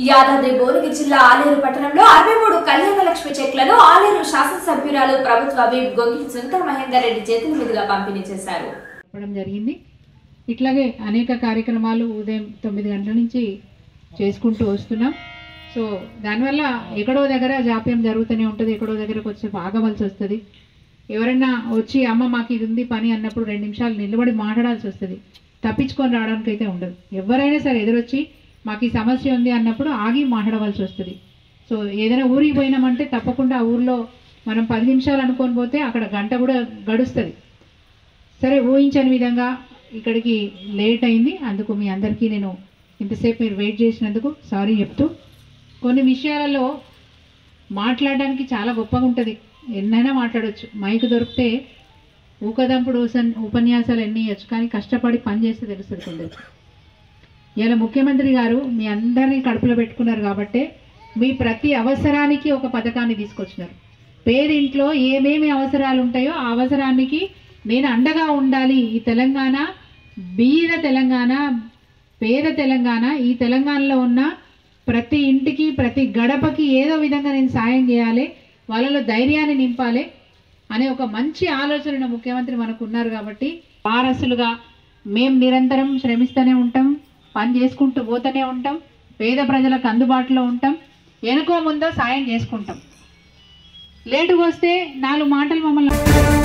యాదాద్రి భువనగిరి జిల్లా ఆలేరు పట్టణంలో అరవై మూడు కళ్యాణ లక్ష్మి చెక్లను ఆలేరు శాసనసభ్యురాలు ప్రభుత్వ విప్ గొంగిలి సుందర మహేందర్ రెడ్డి చేతుల మీదుగా పంపిణీ చేశారు చెప్పడం జరిగింది ఇట్లాగే అనేక కార్యక్రమాలు ఉదయం తొమ్మిది గంటల నుంచి చేసుకుంటూ వస్తున్నాం సో దానివల్ల ఎక్కడో దగ్గర జాప్యం జరుగుతూనే ఉంటుంది ఎక్కడో దగ్గరకు వచ్చి ఆగవలసి వస్తుంది ఎవరైనా వచ్చి అమ్మ మాకు ఇది ఉంది పని అన్నప్పుడు రెండు నిమిషాలు నిలబడి మాట్లాడాల్సి వస్తుంది తప్పించుకొని రావడానికి అయితే ఉండదు ఎవరైనా సరే ఎదురొచ్చి మాకు ఈ సమస్య ఉంది అన్నప్పుడు ఆగి మాట్లాడవలసి వస్తుంది సో ఏదైనా ఊరికి పోయినామంటే తప్పకుండా ఆ ఊర్లో మనం పది నిమిషాలు అనుకొని పోతే అక్కడ గంట కూడా గడుస్తుంది సరే ఊహించని విధంగా ఇక్కడికి లేట్ అయింది అందుకు మీ అందరికీ నేను ఇంతసేపు మీరు వెయిట్ చేసినందుకు సారీ చెప్తూ కొన్ని విషయాలలో మాట్లాడడానికి చాలా గొప్పగా ఉంటుంది ఎన్నైనా మాట్లాడవచ్చు మైక్ దొరికితే ఊకదంపుడు ఉసన్- ఉపన్యాసాలు ఎన్ని ఇవ్వచ్చు కానీ కష్టపడి పని చేస్తే తెలుస్తుంది కొందరికి ఇలా ముఖ్యమంత్రి గారు మీ అందరినీ కడుపులో పెట్టుకున్నారు కాబట్టే మీ ప్రతి అవసరానికి ఒక పథకాన్ని తీసుకొచ్చినారు పేరింట్లో ఏమేమి అవసరాలు ఉంటాయో ఆ అవసరానికి నేను అండగా ఉండాలి ఈ తెలంగాణ బీద తెలంగాణ పేద తెలంగాణ ఈ తెలంగాణలో ఉన్న ప్రతి ఇంటికి ప్రతి గడపకి ఏదో విధంగా నేను సాయం చేయాలి వాళ్ళలో ధైర్యాన్ని నింపాలి అనే ఒక మంచి ఆలోచన ముఖ్యమంత్రి మనకు ఉన్నారు కాబట్టి వారసులుగా మేము నిరంతరం శ్రమిస్తూనే ఉంటాం పని చేసుకుంటూ పోతూనే ఉంటాం పేద ప్రజలకు అందుబాటులో ఉంటాం వెనుకో ముందో సాయం చేసుకుంటాం లేటుగా వస్తే నాలుగు మాటలు మమ్మల్ని